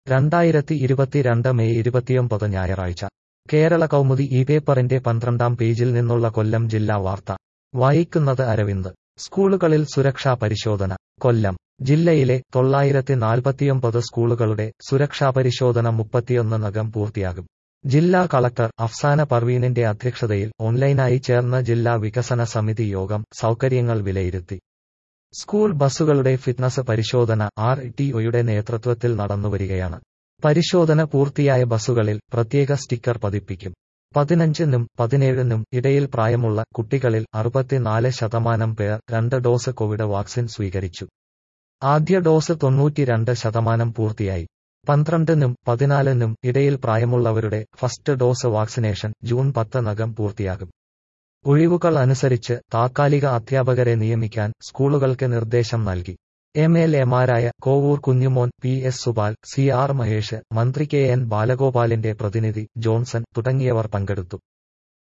രണ്ടായിരത്തി ഇരുപത്തിരണ്ട് മെയ് ഇരുപത്തിയൊമ്പത് ഞായറാഴ്ച കേരള കൗമുദി ഈ പേപ്പറിന്റെ പന്ത്രണ്ടാം പേജിൽ നിന്നുള്ള കൊല്ലം ജില്ലാ വാർത്ത വായിക്കുന്നത് അരവിന്ദ് സ്കൂളുകളിൽ സുരക്ഷാ പരിശോധന കൊല്ലം ജില്ലയിലെ തൊള്ളായിരത്തി നാൽപ്പത്തിയൊമ്പത് സ്കൂളുകളുടെ സുരക്ഷാ പരിശോധന മുപ്പത്തിയൊന്ന് നകം പൂർത്തിയാകും ജില്ലാ കളക്ടർ അഫ്സാന പർവീനിന്റെ അധ്യക്ഷതയിൽ ഓൺലൈനായി ചേർന്ന ജില്ലാ വികസന സമിതി യോഗം സൗകര്യങ്ങൾ വിലയിരുത്തി സ്കൂൾ ബസ്സുകളുടെ ഫിറ്റ്നസ് പരിശോധന ആർ ടിഒയുടെ നേതൃത്വത്തിൽ നടന്നുവരികയാണ് പരിശോധന പൂർത്തിയായ ബസ്സുകളിൽ പ്രത്യേക സ്റ്റിക്കർ പതിപ്പിക്കും പതിനഞ്ചിനും പതിനേഴിനും ഇടയിൽ പ്രായമുള്ള കുട്ടികളിൽ അറുപത്തിനാല് ശതമാനം പേർ രണ്ട് ഡോസ് കോവിഡ് വാക്സിൻ സ്വീകരിച്ചു ആദ്യ ഡോസ് തൊണ്ണൂറ്റിരണ്ട് ശതമാനം പൂർത്തിയായി പന്ത്രണ്ടിനും പതിനാലിനും ഇടയിൽ പ്രായമുള്ളവരുടെ ഫസ്റ്റ് ഡോസ് വാക്സിനേഷൻ ജൂൺ പത്ത് നകം പൂർത്തിയാകും ഒഴിവുകൾ അനുസരിച്ച് താത്കാലിക അധ്യാപകരെ നിയമിക്കാൻ സ്കൂളുകൾക്ക് നിർദ്ദേശം നൽകി എം എൽ എമാരായ Kovoor Kunjumon P S Supal C R Mahesh മന്ത്രി കെ എൻ ബാലഗോപാലിന്റെ പ്രതിനിധി ജോൺസൺ തുടങ്ങിയവർ പങ്കെടുത്തു